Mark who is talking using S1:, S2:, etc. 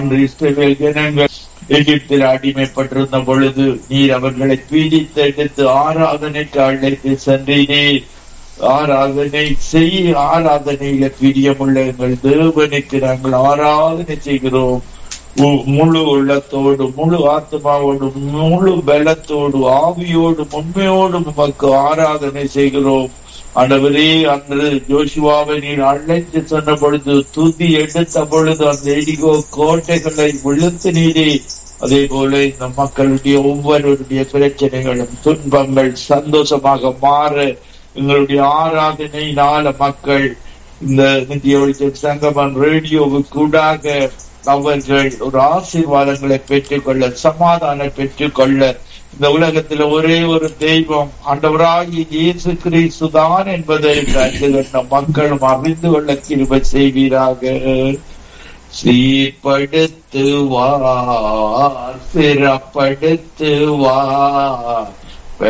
S1: அன்று இஸ்ரவேல் ஜனங்கள் எகிப்தில் அடிமைப்பட்டிருந்த பொழுது நீர் அவர்களை பீடித்தெடுத்து ஆராதனைக்கு அழைத்து சென்றீரீர் ஆராதனை செய் ஆராதனையில பிரியமுள்ள எங்கள் தேவனுக்கு நாங்கள் ஆராதனை செய்கிறோம் உ- முழு உள்ளத்தோடு முழு ஆத்மாவோடு முழு பலத்தோடு ஆவியோடு உண்மையோடு உமக்கு ஆராதனை செய்கிறோம் ஆண்டவரே அன்று ஜோஷுவாவை நீர் அழைத்து சொன்ன பொழுது துதி எடுத்த பொழுது அந்த எடிகோ கோட்டைகளை விழுத்து நீரே அதே போல இந்த மக்களுடைய ஒவ்வொருடைய பிரச்சனைகளும் துன்பங்கள் சந்தோஷமாக மாற எங்களுடைய ஆராதனையினால மக்கள் இந்த நித்திய வெளிச்சம் சங்கமன் ரேடியோவுக்கு கூடாக அவர்கள் ஒரு ஆசீர்வாதங்களை பெற்றுக்கொள்ள சமாதானம் பெற்றுக்கொள்ள இந்த உலகத்தில் ஒரே ஒரு தெய்வம் ஆண்டவராகிய இயேசு கிறிஸ்து தான் என்பதை கண்டு கண்ட மக்களும் அறிந்து கொள்ள கிருபை செய்வீராக சீர்படுத்துவார் சிறப்படுத்துவார்